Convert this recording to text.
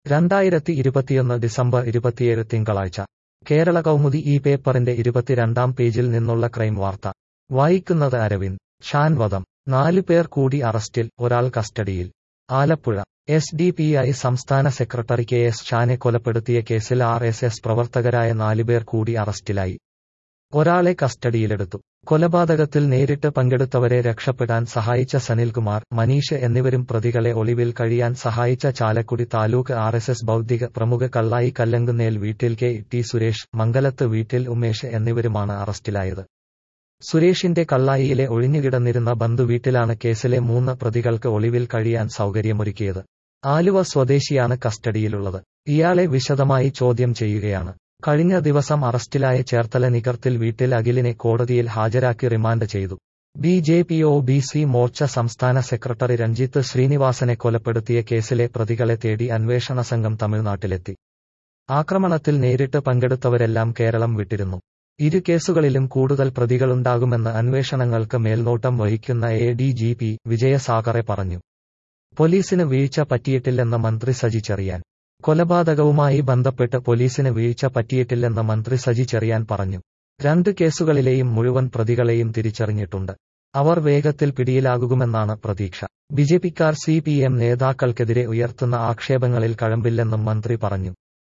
രണ്ടായിരത്തി ഇരുപത്തിയൊന്ന് ഡിസംബർ ഇരുപത്തിയേഴ് തിങ്കളാഴ്ച കേരള കൗമുദി ഈ പേപ്പറിന്റെ ഇരുപത്തിരണ്ടാം പേജിൽ നിന്നുള്ള ക്രൈം വാർത്ത വായിക്കുന്നത് അരവിന്ദ് ഷാൻ വധം നാലു പേർ കൂടി അറസ്റ്റിൽ ഒരാൾ കസ്റ്റഡിയിൽ Alappuzha S D P I സംസ്ഥാന സെക്രട്ടറി കെ എസ് ഷാനെ കൊലപ്പെടുത്തിയ കേസിൽ ആർ എസ് എസ് പ്രവർത്തകരായ നാലുപേർ കൂടി അറസ്റ്റിലായി ഒരാളെ കസ്റ്റഡിയിലെടുത്തു കൊലപാതകത്തിൽ നേരിട്ട് പങ്കെടുത്തവരെ രക്ഷപ്പെടാൻ സഹായിച്ച സനിൽകുമാർ മനീഷ് എന്നിവരും പ്രതികളെ ഒളിവിൽ കഴിയാൻ സഹായിച്ച Chalakudy taluk R S S ബൗദ്ധിക പ്രമുഖ കള്ളായി കല്ലങ്കുന്നേൽ വീട്ടിൽ കെ ടി സുരേഷ് മംഗലത്ത് വീട്ടിൽ ഉമേഷ് എന്നിവരുമാണ് അറസ്റ്റിലായത് സുരേഷിന്റെ കള്ളായിയിലെ ഒഴിഞ്ഞുകിടന്നിരുന്ന ബന്ധുവീട്ടിലാണ് കേസിലെ മൂന്ന് പ്രതികൾക്ക് ഒളിവിൽ കഴിയാൻ സൗകര്യമൊരുക്കിയത് ആലുവ സ്വദേശിയാണ് കസ്റ്റഡിയിലുള്ളത് ഇയാളെ വിശദമായി ചോദ്യം ചെയ്യുകയാണ് കഴിഞ്ഞ ദിവസം അറസ്റ്റിലായ ചേർത്തല നികർത്തിൽ വീട്ടിൽ അഖിലിനെ കോടതിയിൽ ഹാജരാക്കി റിമാൻഡ് ചെയ്തു B J P O B C Morcha സംസ്ഥാന സെക്രട്ടറി രഞ്ജിത്ത് ശ്രീനിവാസനെ കൊലപ്പെടുത്തിയ കേസിലെ പ്രതികളെ തേടി അന്വേഷണ സംഘം തമിഴ്നാട്ടിലെത്തി ആക്രമണത്തിൽ നേരിട്ട് പങ്കെടുത്തവരെല്ലാം കേരളം വിട്ടിരുന്നു ഇരു കേസുകളിലും കൂടുതൽ പ്രതികളുണ്ടാകുമെന്ന് അന്വേഷണങ്ങൾക്ക് മേൽനോട്ടം വഹിക്കുന്ന എ ഡി ജി പി വിജയസാഗറെ പറഞ്ഞു പോലീസിന് വീഴ്ച പറ്റിയിട്ടില്ലെന്ന് മന്ത്രി സജി ചെറിയാൻ കൊലപാതകവുമായി ബന്ധപ്പെട്ട് പോലീസിന് വീഴ്ച പറ്റിയിട്ടില്ലെന്ന് മന്ത്രി സജി ചെറിയാൻ പറഞ്ഞു രണ്ട് കേസുകളിലെയും മുഴുവൻ പ്രതികളെയും തിരിച്ചറിഞ്ഞിട്ടുണ്ട് അവർ വേഗത്തിൽ പിടിയിലാകുമെന്നാണ് പ്രതീക്ഷ ബിജെപിക്കാർ സി പി എം നേതാക്കൾക്കെതിരെ ഉയർത്തുന്ന ആക്ഷേപങ്ങളിൽ കഴമ്പില്ലെന്നും മന്ത്രി പറഞ്ഞു